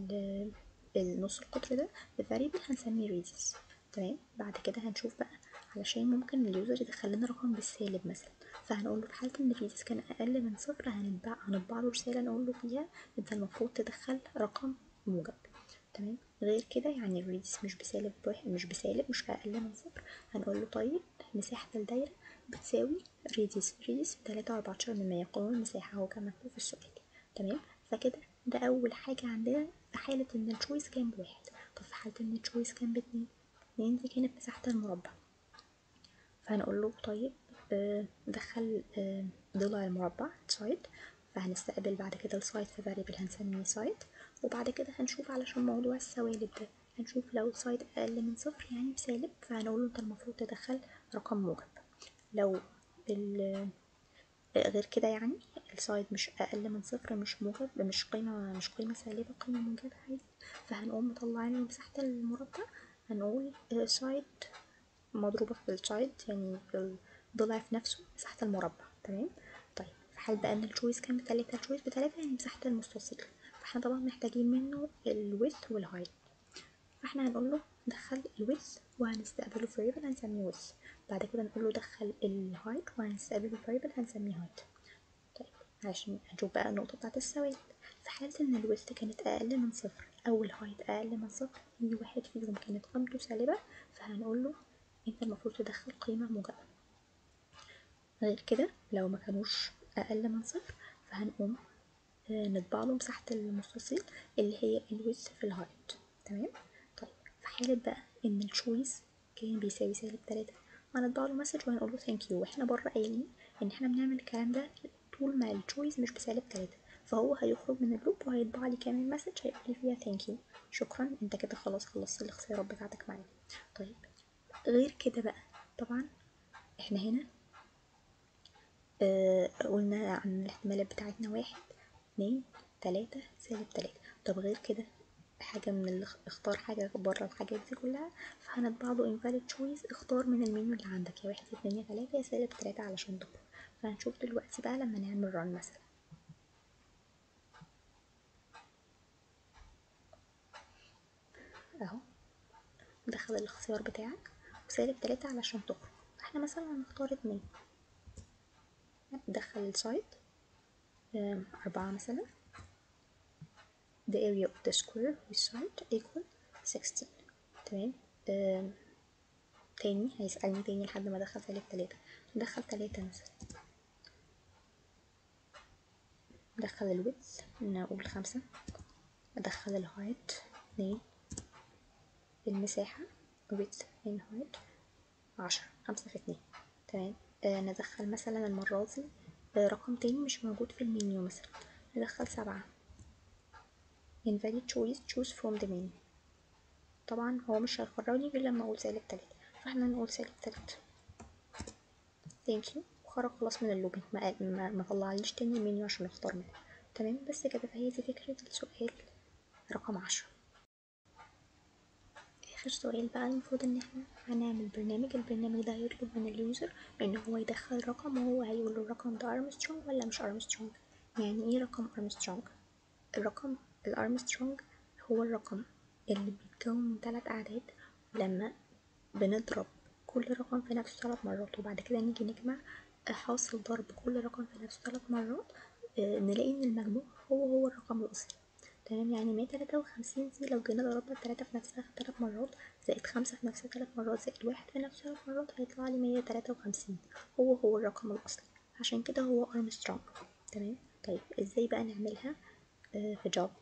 النص القطر ده بفاريبل هنسميه ريديوس تمام بعد كده هنشوف بقى علشان ممكن اليوزر يدخل لنا رقم بالسالب مثلا فهنقول له في حالة ان الريديوس كان اقل من صفر هنطبع هنطبع له رسالة نقول له فيها انت المفروض تدخل رقم موجب تمام غير كده يعني الريديوس مش بسالب واحد مش بسالب مش اقل من صفر هنقول له طيب مساحة الدايرة بتساوي ريديوس ريديوس تلاتة وأربعتاشر من مية قانون المساحة هو كان مكتوب في السؤال تمام فكده ده أول حاجة عندنا في حالة إن التشويس كان بواحد طب في حالة إن التشويس كان باتنين اتنين دي كانت مساحة المربع فهنقول له طيب آه دخل آه ضلع المربع سايد فهنستقبل بعد كده السايد في فاريبل هنسميه سايد وبعد كده هنشوف علشان موضوع السوالب ده هنشوف لو السايد أقل من صفر يعني بسالب فهنقول له انت المفروض تدخل رقم موجب لو غير كده يعني السايد مش اقل من صفر مش موجب مش قيمة مش قيمة سالبة قيمة موجبة عادي فهنقوم مطلعين له مساحة المربع هنقول سايد مضروبة في السايد يعني الضلع في نفسه مساحة المربع تمام طيب في حال بقى ان الشويس كان بتلاتة الشويس بتلاتة يعني مساحة المستطيل فاحنا طبعا محتاجين منه الويث والهايت فاحنا هنقول له دخل الويث وهنستقبله فاريبل هنسميه ويث بعد كده نقول له دخل الهايت وهنستقبله فاريبل هنسميه هايت طيب عشان هنشوف بقى النقطة بتاعت السوالب في حالة ان الويث كانت اقل من صفر او الهايت اقل من صفر اي واحد فيهم كانت قيمته سالبة فهنقول له انت المفروض تدخل قيمة موجبة غير كده لو ما كانوش اقل من صفر فهنقوم نطبع له مساحة المستطيل اللي هي الويث في الهايت تمام طيب في حالة بقى ان التشويس كان بيساوي سالب تلاتة هنطبع له مسج وهنقول له ثانك يو واحنا بره قايلين ان احنا بنعمل الكلام ده طول ما التشويس مش بسالب تلاتة فهو هيخرج من اللوب وهيطبع لي كمان مسج هيقول لي فيها ثانك يو شكرا انت كده خلاص خلصت الاختيارات بتاعتك معايا طيب غير كده بقى طبعا احنا هنا آه قلنا عن الاحتمالات بتاعتنا واحد اتنين تلاتة سالب تلاتة طب غير كده حاجة من اللي اختار حاجة بره الحاجات دي كلها فهنطبع له invalid choice اختار من المنيو اللي عندك يا واحد يا اتنين يا تلاتة يا سالب تلاتة علشان تخرج فهنشوف دلوقتي بقى لما نعمل run مثلا اهو دخل الاختيار بتاعك وسالب تلاتة علشان تخرج احنا مثلا هنختار اتنين ندخل السايد أربعة مثلا the area of the square with side equal 16 تمام آم، تاني هيسألني تاني لحد ما ادخل سالب تلاتة ندخل تلاتة مثلا ندخل الويدث نقول خمسة ادخل الهايت اتنين المساحة width and height عشرة خمسة في اتنين تمام آه ندخل مثلا المرة دي آه رقم تاني مش موجود في المنيو مثلا ندخل سبعة invalid choice choose from the menu طبعا هو مش هيخرجني غير لما اقول سالب تلاتة فاحنا نقول سالب تلاتة thank you وخرج خلاص من اللوبينج ما, قال- ما, ما طلعليش تاني المنيو عشان اختار منه تمام بس كده فهي دي فكرة السؤال رقم عشرة آخر سؤال بقى المفروض إن احنا هنعمل برنامج البرنامج ده هيطلب من اليوزر إن هو يدخل رقم وهو هيقول له الرقم ده أرمسترونج ولا مش أرمسترونج يعني إيه رقم أرمسترونج الرقم الأرمسترونج هو الرقم اللي بيتكون من تلات أعداد لما بنضرب كل رقم في نفسه ثلاث مرات وبعد كده نيجي نجمع حاصل ضرب كل رقم في نفسه ثلاث مرات آه، نلاقي إن المجموع هو هو الرقم الأصلي تمام يعني مية تلاتة وخمسين دي لو جينا ضربنا التلاتة في نفسها تلات مرات زائد خمسة في نفسها تلات مرات زائد واحد في نفسه تلات مرات هيطلع لي مية تلاتة وخمسين هو هو الرقم الأصلي عشان كده هو أرمسترونج تمام طيب ازاي بقى نعملها آه، في جافا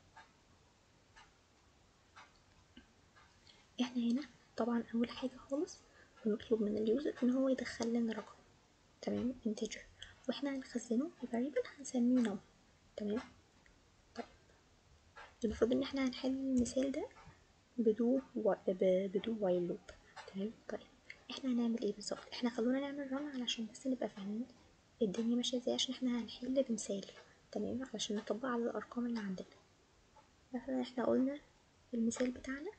احنا هنا طبعا أول حاجة خالص بنطلب من اليوزر إن هو يدخل لنا رقم تمام integer واحنا هنخزنه في variable هنسميه num تمام طيب المفروض ان احنا هنحل المثال ده بدون و... ب... بدون while loop تمام طيب احنا هنعمل ايه بالظبط احنا خلونا نعمل run علشان بس نبقى فاهمين الدنيا ماشيه ازاي عشان احنا هنحل بمثال تمام علشان نطبق على الارقام اللي عندنا مثلا احنا قلنا في المثال بتاعنا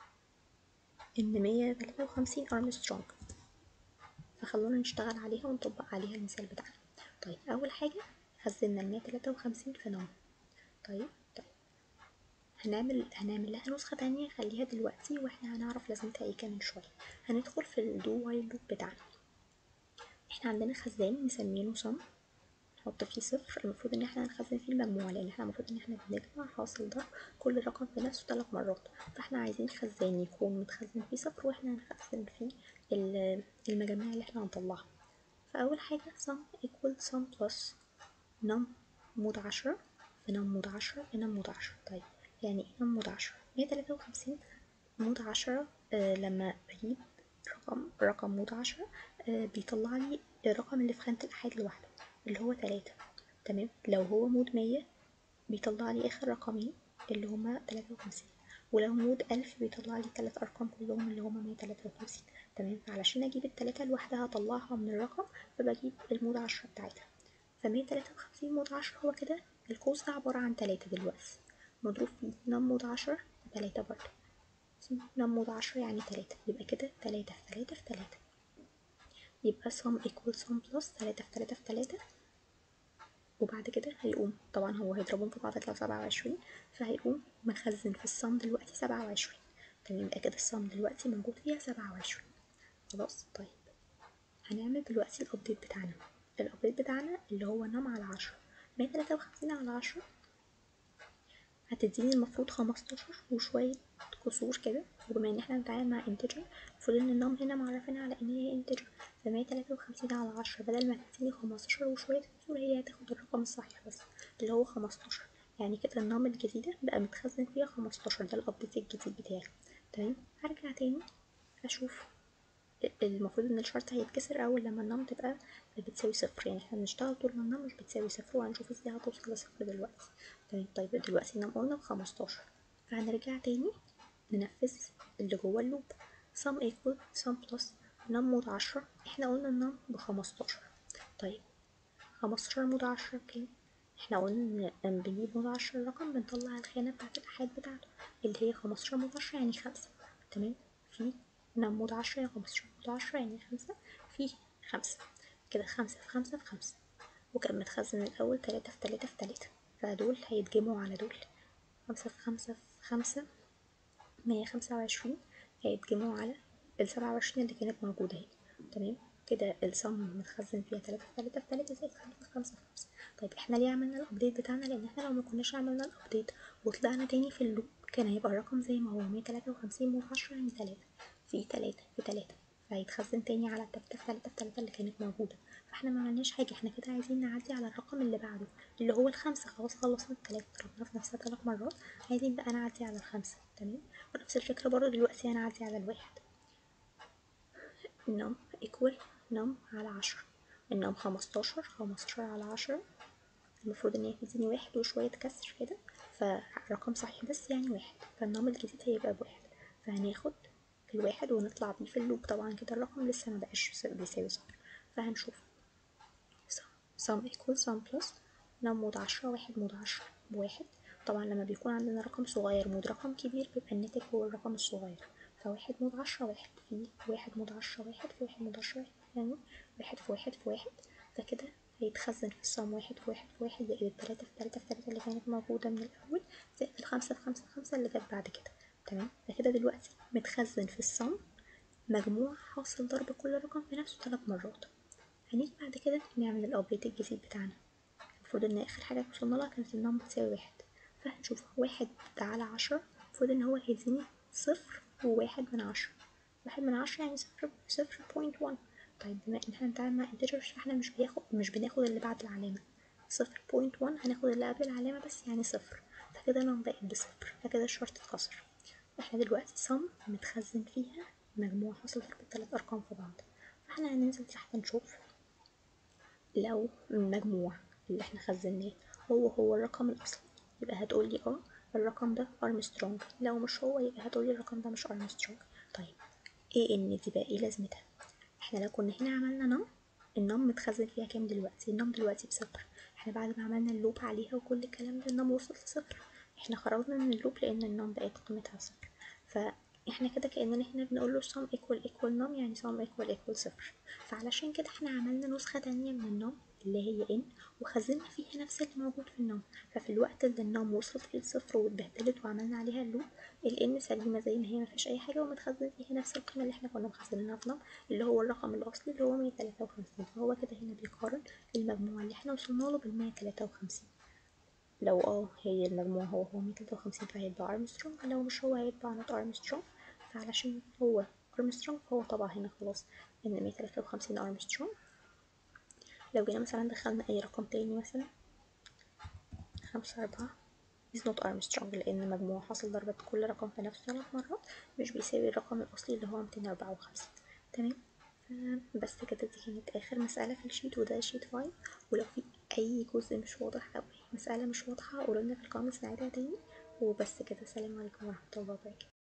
ان مية تلاتة وخمسين ارمسترونج فخلونا نشتغل عليها ونطبق عليها المثال بتاعنا طيب اول حاجه خزنا المية تلاتة وخمسين في نوم طيب طيب هنعمل هنعمل لها نسخة تانية خليها دلوقتي واحنا هنعرف لازمتها ايه كمان شوية هندخل في الدو وايل لوب بتاعنا احنا عندنا خزان مسمينه صم نحط فيه صفر المفروض ان احنا هنخزن فيه المجموع لان احنا المفروض ان احنا بنجمع حاصل ضرب كل رقم في نفسه ثلاث مرات فاحنا عايزين خزان يكون متخزن فيه صفر واحنا هنخزن فيه ال- المجاميع اللي احنا هنطلعها فاول حاجة sum equal sum plus num مود عشرة في num مود عشرة في num مود عشرة طيب يعني ايه num مود عشرة مية تلاتة وخمسين مود عشرة آه لما بجيب رقم رقم مود عشرة آه بيطلع لي الرقم اللي في خانة الأحاد لوحده اللي هو تلاتة تمام لو هو مود مية بيطلع لي آخر رقمين اللي هما تلاتة وخمسين ولو مود ألف بيطلع لي تلات أرقام كلهم اللي هما مية تلاتة وخمسين تمام فعلشان أجيب التلاتة لوحدها أطلعها من الرقم فبجيب المود عشرة بتاعتها فمية تلاتة وخمسين مود عشرة هو كده القوس ده عبارة عن تلاتة دلوقتي مضروب في نم مود عشرة تلاتة برضه نم مود عشرة يعني تلاتة يبقى كده تلاتة في تلاتة في تلاتة يبقى sum equal sum plus تلاتة في تلاتة في تلاتة وبعد كده هيقوم طبعا هو هيضربهم في بعض يطلعوا سبعة وعشرين فهيقوم مخزن في الصم دلوقتي سبعة وعشرين تمام يبقى كده الصم دلوقتي موجود فيها سبعة وعشرين خلاص طيب هنعمل دلوقتي الابديت بتاعنا الابديت بتاعنا اللي هو نم على عشرة مية تلاتة وخمسين على عشرة هتديني المفروض خمستاشر وشوية كسور كده وبما ان احنا بنتعامل مع انتجر المفروض ان النم هنا معرفينها على ان هي انتجر فمية تلاتة وخمسين على عشرة بدل ما تديني خمستاشر وشوية كسور هي هتاخد الرقم الصحيح بس اللي هو خمستاشر يعني كده النم الجديدة بقى متخزن فيها خمستاشر ده الابديت الجديد بتاعي تمام هرجع تاني اشوف المفروض ان الشرط هيتكسر اول لما النم تبقى بتساوي صفر يعني احنا بنشتغل طول ما النم مش بتساوي صفر وهنشوف ازاي هتوصل لصفر دلوقتي تمام طيب دلوقتي النم قلنا بخمستاشر فهنرجع تاني ننفذ اللي جوه اللوب sum equal sum plus نم مود عشرة احنا قلنا النم بخمستاشر طيب خمستاشر مود عشرة بكام احنا قلنا ان بنجيب مود عشرة الرقم بنطلع الخانة بتاعت الأحاد بتاعته اللي هي خمستاشر مود عشرة يعني خمسة تمام في نم مود عشرة يعني خمستاشر مود عشرة يعني خمسة في خمسة كده خمسة في خمسة في خمسة وكان متخزن الأول تلاتة في تلاتة في تلاتة فدول هيتجمعوا على دول خمسة في خمسة في خمسة مية خمسة وعشرين هيتجمعوا على السبعة وعشرين اللي كانت موجودة اهي تمام كده الصم متخزن فيها تلاتة في تلاتة في تلاتة زائد خمسة في خمسة في خمسة طيب احنا ليه عملنا الابديت بتاعنا لان احنا لو ما كناش عملنا الابديت وطلعنا تاني في اللوب كان هيبقى الرقم زي ما هو مية تلاتة وخمسين مود عشرة يعني تلاتة في تلاتة في تلاتة فهيتخزن تاني على التلاتة في تلاتة في تلاتة اللي كانت موجودة فاحنا ما عملناش حاجة احنا كده عايزين نعدي على الرقم اللي بعده اللي هو الخمسة خلاص خلصنا التلاتة ضربنا في نفسها تلات مرات عايزين بقى نعدي على الخمسة تمام ونفس الفكرة برضه دلوقتي هنعدي على الواحد نم equal نم على عشرة النم خمستاشر خمستاشر على عشرة المفروض ان هي تديني واحد وشوية كسر كده فرقم صحيح بس يعني واحد فالنم الجديد هيبقى بواحد فهناخد الواحد ونطلع بيه في اللوب طبعا كده الرقم لسه ما بقاش بيساوي صفر فهنشوف sum equal sum plus نم مود عشرة واحد مود عشرة بواحد طبعا لما بيكون عندنا رقم صغير مود رقم كبير بيبقى الناتج هو الرقم الصغير فواحد مود عشرة واحد في واحد مود عشرة واحد في واحد مود عشرة واحد يعني واحد في واحد في واحد فكده هيتخزن في الصم واحد في واحد في واحد زائد التلاتة في تلاتة في تلاتة اللي كانت موجودة من الأول زائد الخمسة في خمسة في خمسة اللي جت بعد كده تمام فكده دلوقتي متخزن في الصم مجموع حاصل ضرب كل رقم في نفسه تلات مرات هنيجي بعد كده نعمل الأبديت الجديد بتاعنا المفروض إن آخر حاجة وصلنا لها كانت النم بتساوي واحد فهنشوف واحد على عشرة المفروض إن هو هيديني صفر وواحد من عشرة واحد من عشرة يعني صفر صفر بوينت وان طيب بما ان احنا بنتعامل مع انتجرز فاحنا مش بياخد مش بناخد اللي بعد العلامة صفر بوينت وان هناخد اللي قبل العلامة بس يعني صفر فكده انا بقيت بصفر فكده الشرط اتكسر احنا دلوقتي صم متخزن فيها مجموع حاصل ضرب التلات ارقام في بعض فاحنا هننزل تحت نشوف لو المجموع اللي احنا خزناه هو هو الرقم الاصلي يبقى هتقولي اه الرقم ده ارمسترونج لو مش هو يبقى هتقولي الرقم ده مش ارمسترونج طيب ايه ان دي بقى ايه لازمتها احنا لو كنا هنا عملنا نم النم متخزن فيها كام دلوقتي النم دلوقتي بصفر احنا بعد ما عملنا اللوب عليها وكل الكلام ده النم وصلت لصفر احنا خرجنا من اللوب لان النم بقت قيمتها صفر فاحنا كده كأننا احنا بنقول له sum equal equal num يعني sum equal equal صفر فعلشان كده احنا عملنا نسخة تانية من النم اللي هي ان وخزنا فيها نفس اللي موجود في النم ففي الوقت اللي النم وصلت فيه لصفر واتبهدلت وعملنا عليها اللوب الان سليمة زي ما هي مفيهاش اي حاجة ومتخزن فيها نفس القيمة اللي احنا كنا مخزنينها في نم اللي هو الرقم الاصلي اللي هو مية تلاتة وخمسين فهو كده هنا بيقارن المجموع اللي احنا وصلنا له بالمية تلاتة وخمسين لو اه هي المجموع هو هو مية تلاتة وخمسين فهيتبع ارمسترونج لو مش هو هيتبع نوت ارمسترونج فعلشان هو ارمسترونج فهو طبع هنا خلاص ان مية تلاتة وخمسين ارمسترونج لو جينا مثلا دخلنا اي رقم تاني مثلا خمسة أربعة is not Armstrong لأن مجموع حاصل ضربة كل رقم في نفسه ثلاث مرات مش بيساوي الرقم الأصلي اللي هو ميتين أربعة وخمسين تمام بس كده دي كانت آخر مسألة في الشيت وده شيت فايف ولو في أي جزء مش واضح أو أي مسألة مش واضحة قولولنا في الكومنتس نعيدها تاني وبس كده سلام عليكم ورحمة الله وبركاته